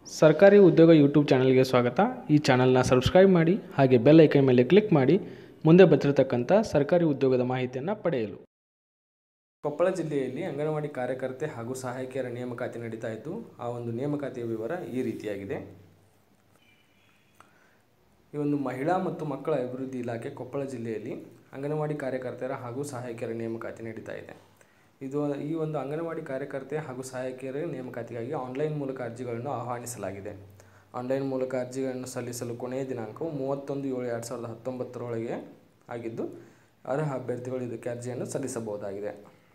ಸರ್ಕಾರಿ ಉದ್ಯೋಗ ಯೂಟ್ಯೂಬ್ ಚಾನಲ್ಗೆ ಸ್ವಾಗತ ಈ ಚಾನಲ್ನ ಸಬ್ಸ್ಕ್ರೈಬ್ ಮಾಡಿ ಹಾಗೆ ಬೆಲ್ ಐಕನ್ ಮೇಲೆ ಕ್ಲಿಕ್ ಮಾಡಿ ಮುಂದೆ ಬರ್ತಿರತಕ್ಕಂಥ ಸರ್ಕಾರಿ ಉದ್ಯೋಗದ ಮಾಹಿತಿಯನ್ನು ಪಡೆಯಲು ಕೊಪ್ಪಳ ಜಿಲ್ಲೆಯಲ್ಲಿ ಅಂಗನವಾಡಿ ಕಾರ್ಯಕರ್ತೆ ಹಾಗೂ ಸಹಾಯಕಿಯರ ನೇಮಕಾತಿ ನಡೀತಾ ಇದ್ದು ಆ ಒಂದು ನೇಮಕಾತಿಯ ವಿವರ ಈ ರೀತಿಯಾಗಿದೆ ಈ ಒಂದು ಮಹಿಳಾ ಮತ್ತು ಮಕ್ಕಳ ಅಭಿವೃದ್ಧಿ ಇಲಾಖೆ ಕೊಪ್ಪಳ ಜಿಲ್ಲೆಯಲ್ಲಿ ಅಂಗನವಾಡಿ ಕಾರ್ಯಕರ್ತೆಯರ ಹಾಗೂ ಸಹಾಯಕಿಯರ ನೇಮಕಾತಿ ನಡೀತಾ ಇದೆ ಇದು ಈ ಒಂದು ಅಂಗನವಾಡಿ ಕಾರ್ಯಕರ್ತೆ ಹಾಗೂ ಸಹಾಯಕಿಯರ ನೇಮಕಾತಿಗಾಗಿ ಆನ್ಲೈನ್ ಮೂಲಕ ಅರ್ಜಿಗಳನ್ನು ಆಹ್ವಾನಿಸಲಾಗಿದೆ ಆನ್ಲೈನ್ ಮೂಲಕ ಅರ್ಜಿಗಳನ್ನು ಸಲ್ಲಿಸಲು ಕೊನೆಯ ದಿನಾಂಕವು ಮೂವತ್ತೊಂದು ಏಳು ಎರಡು ಸಾವಿರದ ಹತ್ತೊಂಬತ್ತರೊಳಗೆ ಆಗಿದ್ದು ಅರ್ಹ ಅಭ್ಯರ್ಥಿಗಳು ಇದಕ್ಕೆ ಅರ್ಜಿಯನ್ನು ಸಲ್ಲಿಸಬಹುದಾಗಿದೆ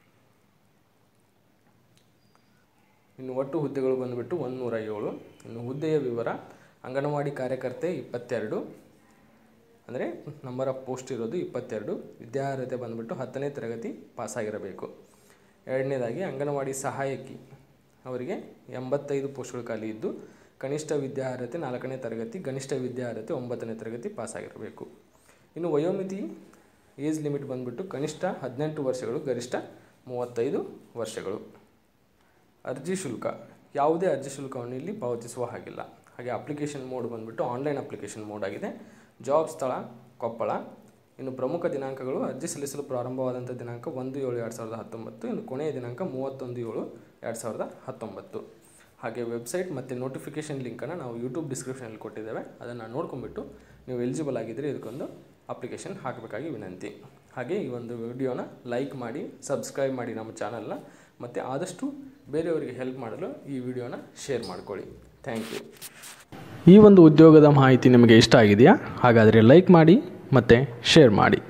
ಇನ್ನು ಒಟ್ಟು ಹುದ್ದೆಗಳು ಬಂದುಬಿಟ್ಟು ಒಂದುನೂರ ಏಳು ಇನ್ನು ಹುದ್ದೆಯ ವಿವರ ಅಂಗನವಾಡಿ ಕಾರ್ಯಕರ್ತೆ ಇಪ್ಪತ್ತೆರಡು ಅಂದರೆ ನಂಬರ್ ಆಫ್ ಪೋಸ್ಟ್ ಇರೋದು ಇಪ್ಪತ್ತೆರಡು ವಿದ್ಯಾರ್ಹತೆ ಬಂದುಬಿಟ್ಟು ಹತ್ತನೇ ತರಗತಿ ಪಾಸಾಗಿರಬೇಕು ಎರಡನೇದಾಗಿ ಅಂಗನವಾಡಿ ಸಹಾಯಕಿ ಅವರಿಗೆ ಎಂಬತ್ತೈದು ಪೋಸ್ಟ್ಗಳು ಖಾಲಿ ಇದ್ದು ಕನಿಷ್ಠ ವಿದ್ಯಾರ್ಹತೆ ನಾಲ್ಕನೇ ತರಗತಿ ಗರಿಷ್ಠ ವಿದ್ಯಾರ್ಹತೆ ಒಂಬತ್ತನೇ ತರಗತಿ ಪಾಸಾಗಿರಬೇಕು ಇನ್ನು ವಯೋಮಿತಿ ಏಜ್ ಲಿಮಿಟ್ ಬಂದುಬಿಟ್ಟು ಕನಿಷ್ಠ ಹದಿನೆಂಟು ವರ್ಷಗಳು ಗರಿಷ್ಠ ಮೂವತ್ತೈದು ವರ್ಷಗಳು ಅರ್ಜಿ ಶುಲ್ಕ ಯಾವುದೇ ಅರ್ಜಿ ಶುಲ್ಕವನ್ನು ಇಲ್ಲಿ ಪಾವತಿಸುವ ಹಾಗಿಲ್ಲ ಹಾಗೆ ಅಪ್ಲಿಕೇಶನ್ ಮೋಡ್ ಬಂದುಬಿಟ್ಟು ಆನ್ಲೈನ್ ಅಪ್ಲಿಕೇಶನ್ ಮೋಡ್ ಆಗಿದೆ ಜಾಬ್ ಸ್ಥಳ ಕೊಪ್ಪಳ ಇನ್ನು ಪ್ರಮುಖ ದಿನಾಂಕಗಳು ಅರ್ಜಿ ಸಲ್ಲಿಸಲು ಪ್ರಾರಂಭವಾದಂಥ ದಿನಾಂಕ ಒಂದು ಏಳು ಎರಡು ಸಾವಿರದ ಹತ್ತೊಂಬತ್ತು ಇನ್ನು ಕೊನೆಯ ದಿನಾಂಕ ಮೂವತ್ತೊಂದು ಏಳು ಎರಡು ಸಾವಿರದ ಹತ್ತೊಂಬತ್ತು ಹಾಗೆ ವೆಬ್ಸೈಟ್ ಮತ್ತು ನೋಟಿಫಿಕೇಷನ್ ಲಿಂಕನ್ನು ನಾವು ಯೂಟ್ಯೂಬ್ ಡಿಸ್ಕ್ರಿಪ್ಷನಲ್ಲಿ ಕೊಟ್ಟಿದ್ದೇವೆ ಅದನ್ನು ನೋಡ್ಕೊಂಬಿಟ್ಟು ನೀವು ಎಲಿಜಿಬಲ್ ಆಗಿದ್ದರೆ ಇದಕ್ಕೊಂದು ಅಪ್ಲಿಕೇಶನ್ ಹಾಕಬೇಕಾಗಿ ವಿನಂತಿ ಹಾಗೆ ಈ ಒಂದು ವಿಡಿಯೋನ ಲೈಕ್ ಮಾಡಿ ಸಬ್ಸ್ಕ್ರೈಬ್ ಮಾಡಿ ನಮ್ಮ ಚಾನಲ್ನ ಮತ್ತು ಆದಷ್ಟು ಬೇರೆಯವರಿಗೆ ಹೆಲ್ಪ್ ಮಾಡಲು ಈ ವಿಡಿಯೋನ ಶೇರ್ ಮಾಡ್ಕೊಳ್ಳಿ ಥ್ಯಾಂಕ್ ಯು ಈ ಒಂದು ಉದ್ಯೋಗದ ಮಾಹಿತಿ ನಿಮಗೆ ಇಷ್ಟ ಆಗಿದೆಯಾ ಹಾಗಾದರೆ ಲೈಕ್ ಮಾಡಿ ಮತ್ತು ಶೇರ್ ಮಾಡಿ